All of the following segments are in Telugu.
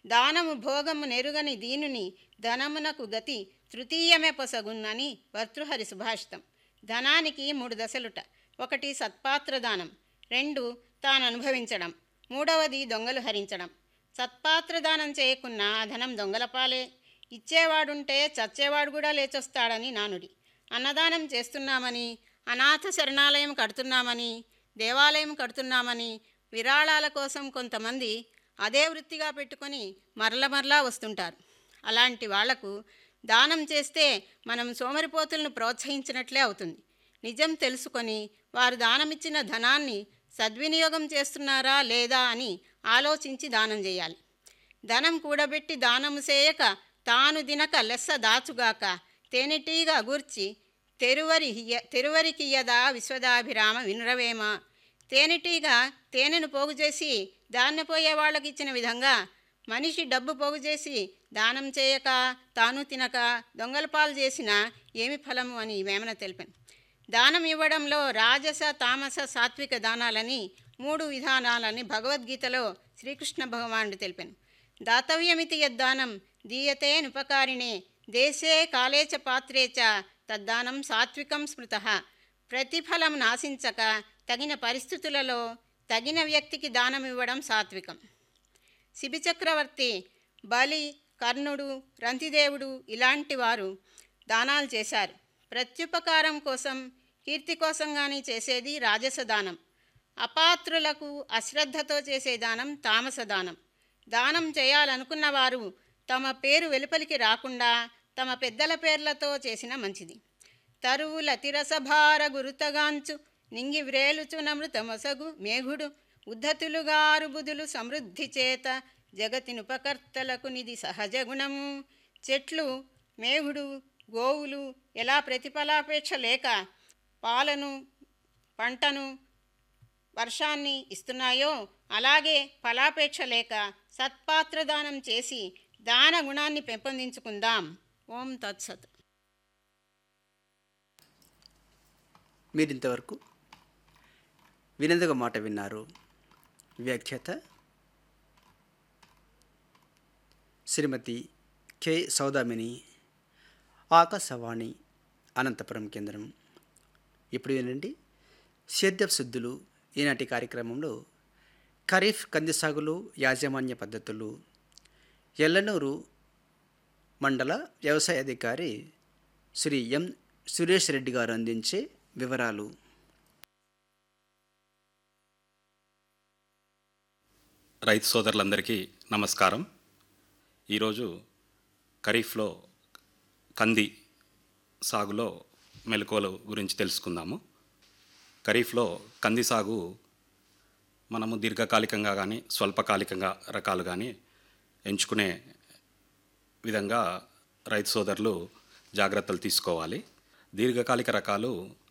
దానము భోగము నెరుగని దీనుని ధనమునకు గతి తృతీయమే పొసగున్నని భర్తృహరి సుభాషితం ధనానికి మూడు దశలుట ఒకటి సత్పాత్ర దానం రెండు తాను అనుభవించడం మూడవది దొంగలు హరించడం సత్పాత్ర దానం చేయకున్నా ఆ ధనం దొంగల పాలే ఇచ్చేవాడుంటే చచ్చేవాడు కూడా లేచొస్తాడని నానుడి అన్నదానం చేస్తున్నామని అనాథ శరణాలయం కడుతున్నామని దేవాలయం కడుతున్నామని విరాళాల కోసం కొంతమంది అదే వృత్తిగా పెట్టుకొని మరల మరలా వస్తుంటారు అలాంటి వాళ్లకు దానం చేస్తే మనం సోమరిపోతులను ప్రోత్సహించినట్లే అవుతుంది నిజం తెలుసుకొని వారు దానమిచ్చిన ధనాన్ని సద్వినియోగం చేస్తున్నారా లేదా అని ఆలోచించి దానం చేయాలి ధనం కూడబెట్టి దానము చేయక తాను దినక లెస్స దాచుగాక తేనెటీగా గూర్చి తెరువరి తెరువరికియ్యదా విశ్వదాభిరామ వినురవేమ తేనెటీగా తేనెను పోగు చేసి దాన్ని పోయే వాళ్ళకి ఇచ్చిన విధంగా మనిషి డబ్బు పోగు చేసి దానం చేయక తాను తినక దొంగల పాలు చేసినా ఏమి ఫలము అని వేమన తెలిపాను దానం ఇవ్వడంలో రాజస తామస సాత్విక దానాలని మూడు విధానాలని భగవద్గీతలో శ్రీకృష్ణ భగవానుడు తెలిపాను దాతవ్యమితి యద్దానం దీయతే నుపకారిణే దేశే కాలే చ పాత్రే చ తద్దానం సాత్వికం స్మృత ప్రతిఫలం నాశించక తగిన పరిస్థితులలో తగిన వ్యక్తికి దానం ఇవ్వడం సాత్వికం శిబిచక్రవర్తి బలి కర్ణుడు రంతిదేవుడు ఇలాంటి వారు దానాలు చేశారు ప్రత్యుపకారం కోసం కీర్తి కోసం కానీ చేసేది రాజస దానం అపాత్రులకు అశ్రద్ధతో చేసే దానం తామస దానం దానం చేయాలనుకున్న వారు తమ పేరు వెలుపలికి రాకుండా తమ పెద్దల పేర్లతో చేసిన మంచిది తరువుల తిరసభార గురుతగాంచు నింగి వ్రేలుచు నమృతమొసగు మేఘుడు ఉద్ధతులుగారు బుధులు సమృద్ధి చేత జగతినుపకర్తలకు నిధి సహజ గుణము చెట్లు మేఘుడు గోవులు ఎలా ప్రతిఫలాపేక్ష లేక పాలను పంటను వర్షాన్ని ఇస్తున్నాయో అలాగే ఫలాపేక్ష లేక సత్పాత్రదానం చేసి దాన గుణాన్ని పెంపొందించుకుందాం ఓం తత్సత్ మీరింతవరకు వినందుగా మాట విన్నారు వ్యాఖ్యాత శ్రీమతి కె సౌదామిని ఆకాశవాణి అనంతపురం కేంద్రం ఇప్పుడు వినండి సేద్యపు శుద్ధులు ఈనాటి కార్యక్రమంలో ఖరీఫ్ కంది సాగులో యాజమాన్య పద్ధతులు ఎల్లనూరు మండల వ్యవసాయ అధికారి శ్రీ ఎం సురేష్ రెడ్డి గారు అందించే వివరాలు రైతు సోదరులందరికీ నమస్కారం ఈరోజు ఖరీఫ్లో కంది సాగులో మెలకువల గురించి తెలుసుకుందాము ఖరీఫ్లో కంది సాగు మనము దీర్ఘకాలికంగా కానీ స్వల్పకాలికంగా రకాలు కానీ ఎంచుకునే విధంగా రైతు సోదరులు జాగ్రత్తలు తీసుకోవాలి దీర్ఘకాలిక రకాలు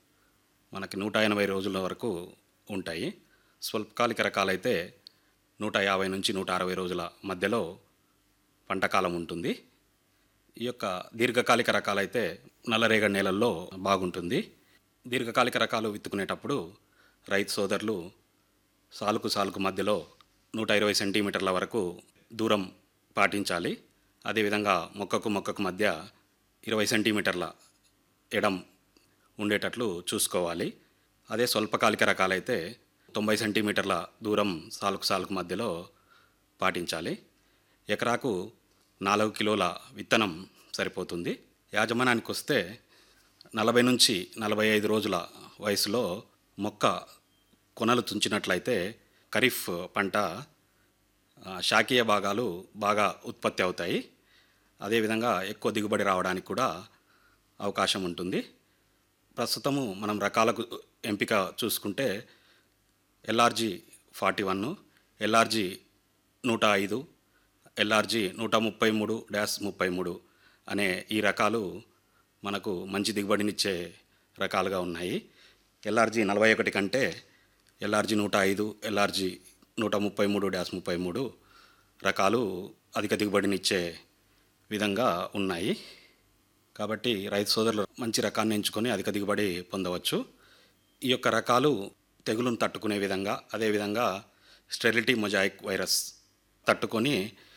మనకి నూట ఎనభై రోజుల వరకు ఉంటాయి స్వల్పకాలిక రకాలైతే నూట యాభై నుంచి నూట అరవై రోజుల మధ్యలో పంటకాలం ఉంటుంది ఈ యొక్క దీర్ఘకాలిక రకాలైతే నల్లరేగడి నేలల్లో బాగుంటుంది దీర్ఘకాలిక రకాలు విత్తుకునేటప్పుడు రైతు సోదరులు సాలుకు సాలుకు మధ్యలో నూట ఇరవై సెంటీమీటర్ల వరకు దూరం పాటించాలి అదేవిధంగా మొక్కకు మొక్కకు మధ్య ఇరవై సెంటీమీటర్ల ఎడం ఉండేటట్లు చూసుకోవాలి అదే స్వల్పకాలిక రకాలైతే తొంభై సెంటీమీటర్ల దూరం సాలుకు సాలుకు మధ్యలో పాటించాలి ఎకరాకు నాలుగు కిలోల విత్తనం సరిపోతుంది యాజమాన్యానికి వస్తే నలభై నుంచి నలభై ఐదు రోజుల వయసులో మొక్క కొనలు తుంచినట్లయితే ఖరీఫ్ పంట ఆ, శాఖీయ భాగాలు బాగా ఉత్పత్తి అవుతాయి అదేవిధంగా ఎక్కువ దిగుబడి రావడానికి కూడా అవకాశం ఉంటుంది ప్రస్తుతము మనం రకాలకు ఎంపిక చూసుకుంటే ఎల్ఆర్జి ఫార్టీ వన్ ఎల్ఆర్జి నూట ఐదు ఎల్ఆర్జి నూట ముప్పై మూడు డ్యాష్ ముప్పై మూడు అనే ఈ రకాలు మనకు మంచి దిగుబడినిచ్చే రకాలుగా ఉన్నాయి ఎల్ఆర్జి నలభై ఒకటి కంటే ఎల్ఆర్జి నూట ఐదు ఎల్ఆర్జి నూట ముప్పై మూడు డ్యాష్ ముప్పై మూడు రకాలు అధిక దిగుబడినిచ్చే విధంగా ఉన్నాయి కాబట్టి రైతు సోదరులు మంచి రకాన్ని ఎంచుకొని అధిక దిగుబడి పొందవచ్చు ఈ యొక్క రకాలు తెగులును తట్టుకునే విధంగా అదేవిధంగా స్టెరిలిటీ మొజాయిక్ వైరస్ తట్టుకొని